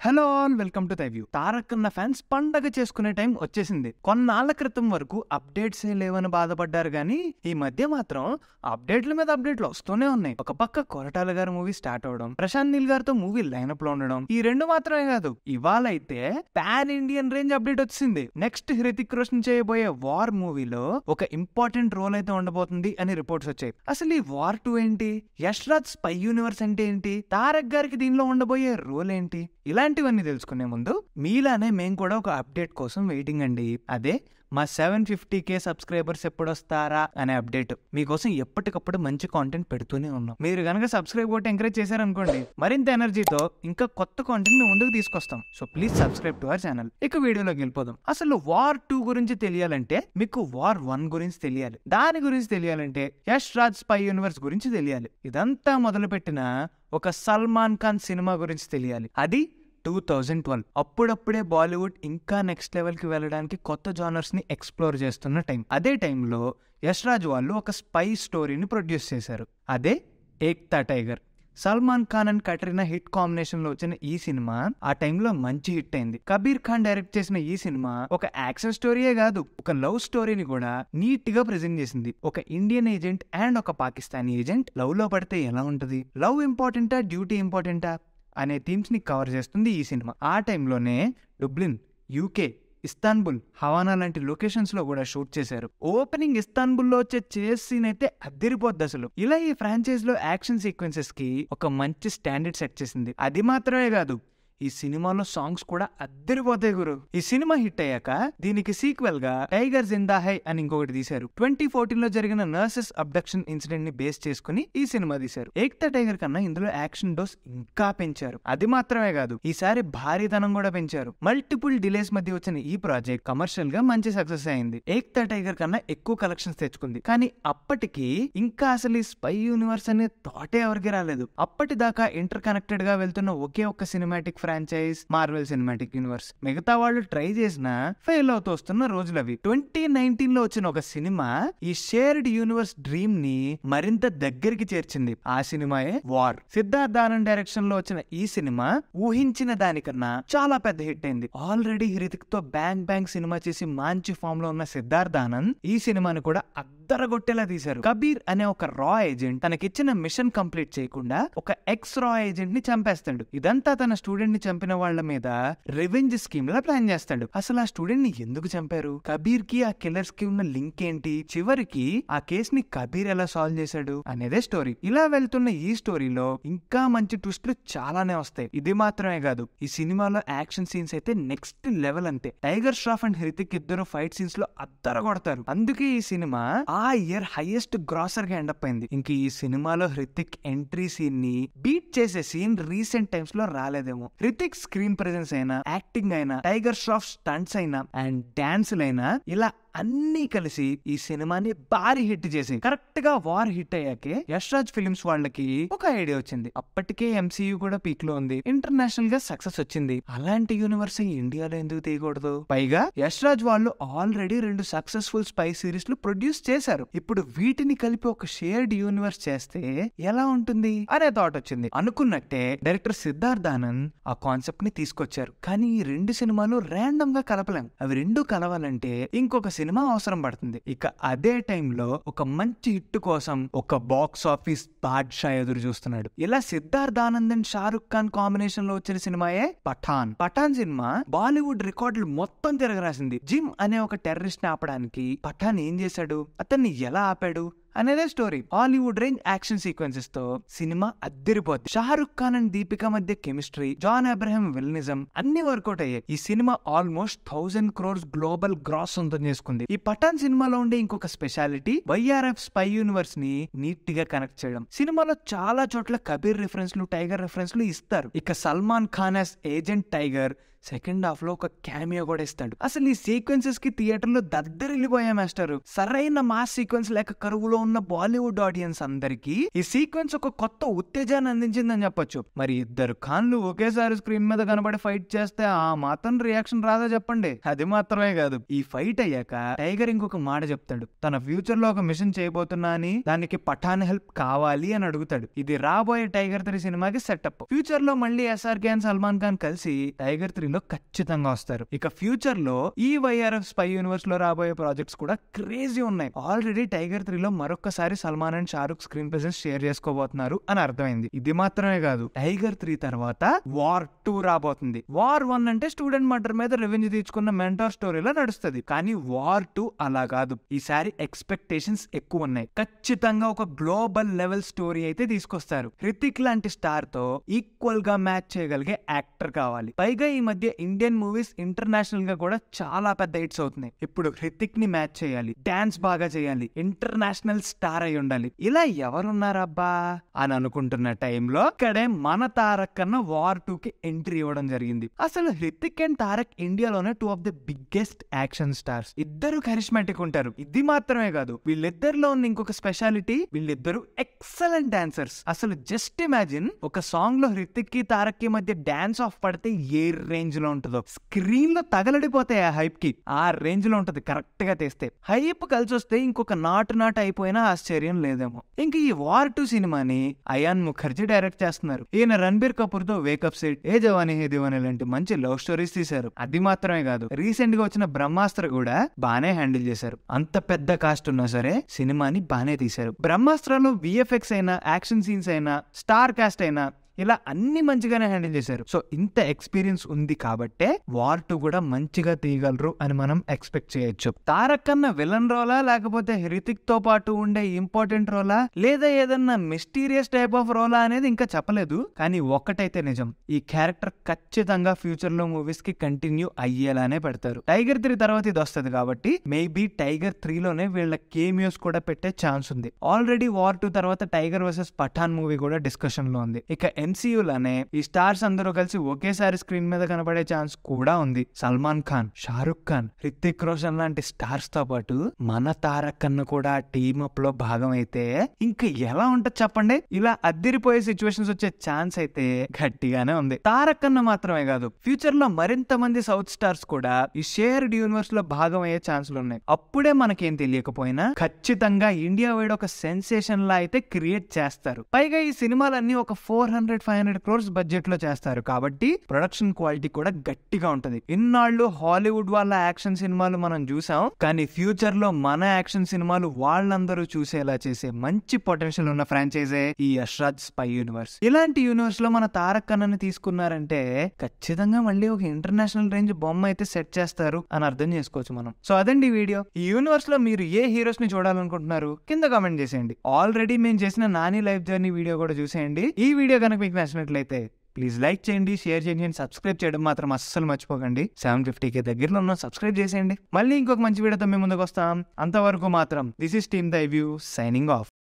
hello all welcome to view Tarak అన్న fans పండగ చేసుకునే టైం వచ్చేసింది కొన్నాళ్ల క్రితం వరకు అప్డేట్స్ ఏ లేవని బాధపడ్డారు కానీ ఈ మధ్య మాత్రం అప్డేట్ల మీద అప్డేట్లు వస్తూనే ఉన్నాయి ఒక పక్క కొరటాల గారి మూవీ స్టార్ట్ అవడం ప్రశాంత్ నీల్ గారితో మూవీ లైనప్ లో ఉండడం ఈ రెండు మాత్రమే కాదు ఇవాళ అయితే పాన్ ఇండియన్ రేంజ్ అప్డేట్ వచ్చింది నెక్స్ట్ హృతిక్ రోషన్ చేయబోయే వార్ మూవీలో ఒక ఇంపార్టెంట్ రోల్ అయితే ఉండబోతుంది అని రిపోర్ట్స్ వచ్చాయి అసలు ఈ వార్ టూ ఏంటి యష్ రాజ్ స్పై యూనివర్స్ అంటే ఏంటి తారక్ గారికి దీనిలో ఉండబోయే రోల్ ఏంటి ఇలాంటివన్నీ తెలుసుకునే ముందు మీలానే మేము కూడా ఒక అప్డేట్ కోసం వెయిటింగ్ అండి అదే మా సెవెన్ ఫిఫ్టీ కే సబ్స్క్రైబర్స్ ఎప్పుడు వస్తారా అనే అప్డేట్ మీకోసం ఎప్పటికప్పుడు మంచి కాంటెంట్ పెడుతూనే ఉన్నాం మీరు కనుక సబ్స్క్రైబ్ కొట్టి ఎంకరేజ్ చేశారనుకోండి మరింత ఎనర్జీతో ఇంకా కొత్త కాంటెంట్ మీ ముందుకు తీసుకొస్తాం so please subscribe to our channel ఇక వీడియోలోకి వెళ్ళిపోదాం అసలు వార్ టూ గురించి తెలియాలంటే మీకు వార్ వన్ గురించి తెలియాలి దాని గురించి తెలియాలంటే యష్ రాజ్ స్పై యూనివర్స్ గురించి తెలియాలి ఇదంతా మొదలుపెట్టిన ఒక సల్మాన్ ఖాన్ సినిమా గురించి తెలియాలి అది టూ థౌజండ్ ట్వెల్వ్ అప్పుడప్పుడే బాలీవుడ్ ఇంకా నెక్స్ట్ లెవెల్ కి వెళ్ళడానికి కొత్త జానర్స్ ని ఎక్స్ప్లోర్ చేస్తున్న టైం అదే టైంలో యష్ రాజ్ వాళ్ళు ఒక స్పై స్టోరీని ప్రొడ్యూస్ చేశారు అదే Ek Tha Tiger Salman Khan and Katrina hit combination లో వచ్చిన ఈ సినిమా ఆ టైంలో మంచి హిట్ అయింది కబీర్ ఖాన్ డైరెక్ట్ చేసిన ఈ సినిమా ఒక యాక్షన్ స్టోరీయే కాదు ఒక లవ్ స్టోరీని కూడా నీట్ గా ప్రెజెంట్ చేసింది ఒక ఇండియన్ ఏజెంట్ అండ్ ఒక పాకిస్తానీ ఏజెంట్ లవ్ లో పడితే ఎలా ఉంటది లవ్ ఇంపార్టెంటా డ్యూటీ ఇంపార్టెంటా అనే థీమ్స్ ని కవర్ చేస్తుంది ఈ సినిమా ఆ టైంలోనే డుబ్లిన్ యూకే ఇస్తాన్బుల్ హవానా లాంటి లొకేషన్స్ లో కూడా షూట్ చేశారు ఓపెనింగ్ ఇస్తాన్బుల్ లో వచ్చే చేస్ సీన్ అయితే అద్దరిపోద్ది అసలు ఇలా ఈ ఫ్రాంచైజ్ లో యాక్షన్ సీక్వెన్సెస్ కి ఒక మంచి స్టాండర్డ్ సెట్ చేసింది అది మాత్రమే కాదు ఈ సినిమాలో సాంగ్స్ కూడా అద్దరిపోతాయి గురు ఈ సినిమా హిట్ అయ్యాక దీనికి సీక్వెల్ గా టైగర్ జిందా హై అని ఇంకొకటి తీశారు ట్వంటీ ఫోర్టీన్ లో జరిగిన నర్సెస్ అబ్డక్షన్ ఇన్సిడెంట్ ని బేస్ చేసుకుని ఈ సినిమా తీశారు ఏక్తా టైగర్ కన్నా ఇందులో యాక్షన్ డోస్ ఇంకా పెంచారు అది మాత్రమే కాదు ఈసారి భారీతనం కూడా పెంచారు మల్టిపుల్ డిలేస్ మధ్య వచ్చిన ఈ ప్రాజెక్ట్ కమర్షియల్ గా మంచి సక్సెస్ అయింది ఏక్తా టైగర్ కన్నా ఎక్కువ కలెక్షన్స్ తెచ్చుకుంది కానీ అప్పటికి ఇంకా అసలు ఈ స్పై యూనివర్స్ అనే థాటే ఎవరికి రాలేదు అప్పటిదాకా ఇంటర్ కనెక్టెడ్ గా వెళ్తున్న ఒకే ఒక్క cinematic franchise Marvel cinematic universe మిగతా వాళ్ళు ట్రై చేసినా ఫెయిల్ అవుతూ వస్తున్న రోజులు అవి ట్వంటీ నైన్టీన్ లో వచ్చిన ఒక సినిమా ఈ షేర్డ్ యూనివర్స్ డ్రీమ్ ని మరింత దగ్గరికి చేర్చింది ఆ సినిమాయే వార్ సిద్ధార్థ్ ఆనంద్ డైరెక్షన్ లో వచ్చిన ఈ సినిమా ఊహించిన దానికన్నా చాలా పెద్ద హిట్ అయింది ఆల్రెడీ హృతిక్ తో బ్యాంగ్ బ్యాంగ్ సినిమా చేసి మంచి ఫామ్ లో ఉన్న సిద్ధార్థ్ ఆనంద్ ఈ సినిమాని కూడా అద్దరగొట్టేలా తీశారు కబీర్ అనే ఒక రా ఏజెంట్ తనకిచ్చిన మిషన్ కంప్లీట్ చేయకుండా ఒక ఎక్స్ రా ఏజెంట్ ని చంపేస్తాడు ఇదంతా తన స్టూడెంట్ ని చంపిన వాళ్ళ మీద రివెంజ్ స్కీమ్ లా ప్లాన్ చేస్తాడు అసలు ఆ స్టూడెంట్ ని ఎందుకు చంపారు కబీర్ కి ఆ కిల్లర్స్ కి ఉన్న లింక్ ఏంటి చివరికి ఆ కేస్ ని కబీర్ ఎలా సాల్వ్ చేశాడు అనేదే స్టోరీ ఇలా వెళ్తున్న ఈ స్టోరీలో ఇంకా మంచి ట్విస్ట్లు చాలానే వస్తాయి ఇది మాత్రమే కాదు ఈ సినిమాలో యాక్షన్ సీన్స్ అయితే నెక్స్ట్ లెవెల్ అంతే టైగర్ ష్రాఫ్ అండ్ హృతిక్ ఇద్దరు ఫైట్ సీన్స్ లో అద్దర కొడతారు అందుకే ఈ సినిమా ఆ ఇయర్ హైయెస్ట్ గ్రాసర్ గా ఎండప్ అయింది ఇంక ఈ సినిమాలో హృతిక్ ఎంట్రీ సీన్ ని బీట్ చేసే సీన్ రీసెంట్ టైమ్స్ లో రాలేదేమో హృతిక్ స్క్రీన్ ప్రెజెన్స్ అయినా యాక్టింగ్ అయినా టైగర్ ష్రాఫ్ స్టంట్స్ అయినా అండ్ డాన్సులు అయినా ఇలా అన్ని కలిసి ఈ సినిమాని భారీ హిట్ చేసి కరెక్ట్ గా వార్ హిట్ అయ్యాకే యష్ రాజ్ ఫిలిమ్స్ వాళ్ళకి ఒక ఐడియా వచ్చింది అప్పటికే ఎంసీయూ కూడా పీక్ లో ఉంది ఇంటర్నేషనల్ గా సక్సెస్ వచ్చింది అలాంటి యూనివర్స్ ఇండియాలో ఎందుకు తీయకూడదు పైగా యష్ రాజ్ వాళ్ళు ఆల్రెడీ రెండు సక్సెస్ఫుల్ స్పై సిరీస్ లు ప్రొడ్యూస్ చేశారు ఇప్పుడు వీటిని కలిపి ఒక షేర్డ్ యూనివర్స్ చేస్తే ఎలా ఉంటుంది అనే థాట్ వచ్చింది అనుకున్నట్టే డైరెక్టర్ సిద్ధార్థ్ ఆనంద్ ఆ కాన్సెప్ట్ ని తీసుకొచ్చారు కానీ ఈ రెండు సినిమాలు ర్యాండమ్ గా కలపలేం అవి రెండు కలవాలంటే ఇంకొక సినిమా అవసరం పడుతుంది ఇక అదే టైంలో ఒక మంచి హిట్ కోసం ఒక బాక్స్ ఆఫీస్ బాద్షా ఎదురు చూస్తున్నాడు ఇలా సిద్ధార్థ్ ఆనంద్ అండ్ షారుఖ్ ఖాన్ కాంబినేషన్ లో వచ్చిన సినిమాయే పఠాన్ పఠాన్ సినిమా బాలీవుడ్ రికార్డులు మొత్తం తిరగరాసింది జిమ్ అనే ఒక టెర్రరిస్ట్ ని ఆపడానికి పఠాన్ ఏం చేశాడు అతన్ని ఎలా ఆపాడు అనేదే story Hollywood range action sequences తో సినిమా అద్దరిపోద్ది షారుఖ్ ఖాన్ అండ్ దీపిక మధ్య కెమిస్ట్రీ జాన్ అబ్రహం విల్నిజం అన్ని వర్కౌట్ అయ్యాయి ఈ సినిమా almost thousand crores global gross సొంతం చేసుకుంది ఈ పఠాన్ సినిమాలో ఉండే ఇంకొక స్పెషాలిటీ వైఆర్ఎఫ్ స్పై యూనివర్స్ ని నీట్ గా కనెక్ట్ చేయడం సినిమాలో చాలా చోట్ల కబీర్ రిఫరెన్స్ లు టైగర్ రిఫరెన్స్ లు ఇస్తారు ఇక Salman Khan as agent Tiger second half లో ఒక క్యామియో కూడా ఇస్తాడు అసలు ఈ సీక్వెన్సెస్ కి థియేటర్ లో దద్దరిల్లిపోయా మాస్టర్ సరైన మాస్ సీక్వెన్స్ లేక కరువులో ఉన్న బాలీవుడ్ ఆడియన్స్ అందరికి ఈ సీక్వెన్స్ ఒక కొత్త ఉత్తేజాన్ని అందించిందని చెప్పొచ్చు మరి ఇద్దరు ఖాన్లు ఒకేసారి స్క్రీన్ మీద కనబడి ఫైట్ చేస్తే ఆ మాత్రం రియాక్షన్ రాదా చెప్పండి అది మాత్రమే కాదు ఈ ఫైట్ అయ్యాక టైగర్ ఇంకొక మాట చెప్తాడు తన ఫ్యూచర్ లో ఒక మిషన్ చేయబోతున్నా అని దానికి పఠాన్ హెల్ప్ కావాలి అని అడుగుతాడు ఇది రాబోయే టైగర్ త్రీ సినిమాకి సెటప్ ఫ్యూచర్ లో మళ్ళీ ఎస్ఆర్కే అండ్ సల్మాన్ ఖాన్ కలిసి టైగర్ త్రీ లో ఖచ్చితంగా వస్తారు ఇక ఫ్యూచర్ లో ఈ వైఆర్ఎఫ్ స్పై యూనివర్స్ లో రాబోయే ప్రాజెక్ట్స్ కూడా క్రేజీ ఉన్నాయి ఆల్రెడీ టైగర్ త్రీ లో మరొకసారి Salman and Shahrukh screen presence share చేసుకోబోతున్నారు అని అర్థమైంది ఇది మాత్రమే కాదు టైగర్ త్రీ తర్వాత వార్ టూ రాబోతుంది వార్ వన్ అంటే స్టూడెంట్ మర్డర్ మీద రెవెన్యూ తీర్చుకున్న మెంటార్ స్టోరీలో నడుస్తుంది కానీ వార్ టూ అలా కాదు ఈసారి ఎక్స్పెక్టేషన్స్ ఎక్కువ ఉన్నాయి ఖచ్చితంగా ఒక గ్లోబల్ లెవెల్ స్టోరీ అయితే తీసుకొస్తారు హృతిక్ లాంటి స్టార్ తో ఈక్వల్ గా మ్యాచ్ చేయగలిగే యాక్టర్ కావాలి పైగా ఈ మధ్య ఇండియన్ మూవీస్ ఇంటర్నేషనల్ గా కూడా చాలా పెద్ద హిట్స్ అవుతున్నాయి ఇప్పుడు హృతిక్ ని మ్యాచ్ చేయాలి డాన్స్ బాగా చేయాలి ఇంటర్నేషనల్ స్టార్ అయి ఉండాలి ఇలా ఎవరున్నారబ్బా అని అనుకుంటున్న టైంలో ఇక్కడే మన తారక్ కన్నా వార్ టూ కి ఎంట్రీ ఇవ్వడం జరిగింది అసలు హృతిక్ అండ్ తారక్ ఇండియాలోనే two of the biggest action stars ఇద్దరు కరిష్మాటిక్ ఉంటారు ఇది మాత్రమే కాదు వీళ్ళిద్దరిలో ఉన్న ఇంకొక స్పెషాలిటీ వీళ్ళిద్దరు ఎక్సలెంట్ డాన్సర్స్ అసలు జస్ట్ ఇమాజిన్ ఒక సాంగ్ లో హృతిక్ కి తారక్ కి మధ్య డాన్స్ ఆఫ్ పడితే ఏ రేంజ్ లో ఉంటుందో స్క్రీన్ లో తగలడిపోతాయి ఆ హైప్ కి ఆ రేంజ్ లో ఉంటది కరెక్ట్ గా తెస్తే హైప్ కలిసి వస్తే ఇంకొక నాటు నాటు అయిపోయినా ఆశ్చర్యం లేదేమో ఇంక ఈ వార్ టూ సినిమాని అయాన్ ముఖర్జీ డైరెక్ట్ చేస్తున్నారు ఈయన రణబీర్ కపూర్ తో వేకప్ సెట్ ఏ జవాని హే దివాని లాంటి మంచి లవ్ స్టోరీస్ తీశారు అది మాత్రమే కాదు రీసెంట్ గా వచ్చిన బ్రహ్మాస్త్ర కూడా బానే హ్యాండిల్ చేశారు అంత పెద్ద కాస్ట్ ఉన్నా సరే సినిమాని బానే తీశారు బ్రహ్మాస్త్రలో విఎఫ్ఎక్స్ అయినా యాక్షన్ సీన్స్ అయినా స్టార్ కాస్ట్ అయినా ఇలా అన్ని మంచిగానే హ్యాండిల్ చేశారు సో ఇంత ఎక్స్పీరియన్స్ ఉంది కాబట్టే వార్ టూ కూడా మంచిగా తీయగలరు అని మనం ఎక్స్పెక్ట్ చేయొచ్చు తారక్ కన్నా విలన్ రోలా లేకపోతే హృతిక్ తో పాటు ఉండే ఇంపార్టెంట్ రోలా లేదా ఏదన్నా మిస్టీరియస్ టైప్ ఆఫ్ రోలా అనేది ఇంకా చెప్పలేదు కానీ ఒక్కటైతే నిజం ఈ క్యారెక్టర్ ఖచ్చితంగా ఫ్యూచర్ లో మూవీస్ కి కంటిన్యూ అయ్యేలానే పెడతారు టైగర్ త్రీ తర్వాత ఇది వస్తుంది కాబట్టి మేబీ టైగర్ త్రీ లోనే వీళ్ళ కేమియోస్ కూడా పెట్టే ఛాన్స్ ఉంది ఆల్రెడీ వార్ టూ తర్వాత టైగర్ వర్సెస్ పఠాన్ మూవీ కూడా డిస్కషన్ లో ఉంది ఇక ఎంసీయూలోనే ఈ స్టార్స్ అందరూ కలిసి ఒకేసారి స్క్రీన్ మీద కనబడే ఛాన్స్ కూడా ఉంది సల్మాన్ ఖాన్ షారుఖ్ ఖాన్ హృతిక్ రోషన్ లాంటి స్టార్స్ తో పాటు మన తారక్ కన్నా కూడా టీమ్ అప్ లో భాగం అయితే ఇంకా ఎలా ఉంటది చెప్పండి ఇలా అద్దిరిపోయే సిచ్యువేషన్స్ వచ్చే ఛాన్స్ అయితే గట్టిగానే ఉంది తారక్ కన్నా మాత్రమే కాదు ఫ్యూచర్ లో మరింత మంది సౌత్ స్టార్స్ కూడా ఈ షేర్డ్ యూనివర్స్ లో భాగం అయ్యే ఛాన్సులు ఉన్నాయి అప్పుడే మనకేం తెలియకపోయినా ఖచ్చితంగా ఇండియా వైడ్ ఒక సెన్సేషన్ లా అయితే క్రియేట్ చేస్తారు పైగా ఈ సినిమాలన్నీ ఒక four hundred five hundred crores budget లో చేస్తారు కాబట్టి ప్రొడక్షన్ క్వాలిటీ కూడా గట్టిగా ఉంటది ఇన్నాళ్ళు హాలీవుడ్ వాళ్ళ యాక్షన్ సినిమాలు మనం చూసాం కానీ ఫ్యూచర్ లో మన యాక్షన్ సినిమాలు వాళ్ళందరూ చూసేలా చేసే మంచి పొటెన్షియల్ ఉన్న ఫ్రాంచైజే ఈ అష్రాజ్ స్పై యూనివర్స్ ఇలాంటి యూనివర్స్ లో మన తారక్ కన్నని తీసుకున్నారంటే ఖచ్చితంగా మళ్ళీ ఒక ఇంటర్నేషనల్ రేంజ్ బొమ్మ అయితే సెట్ చేస్తారు అని అర్థం చేసుకోవచ్చు మనం సో అదండి ఈ వీడియో ఈ యూనివర్స్ లో మీరు ఏ హీరోస్ ని చూడాలనుకుంటున్నారు కింద కామెంట్ చేసేయండి ఆల్రెడీ మేము చేసిన నాని లైఫ్ జర్నీ వీడియో కూడా చూసేయండి ఈ వీడియో కనుక మీకు నచ్చినట్లయితే ప్లీజ్ లైక్ చేయండి షేర్ చేయండి అండ్ సబ్స్క్రైబ్ చేయడం మాత్రం అస్సలు మర్చిపోకండి సెవెన్ ఫిఫ్టీకి దగ్గరలో ఉన్న సబ్స్క్రైబ్ చేసేయండి మళ్ళీ ఇంకొక మంచి వీడియోతో మేము ముందుకు వస్తాం అంతవరకు మాత్రం this is team the view signing of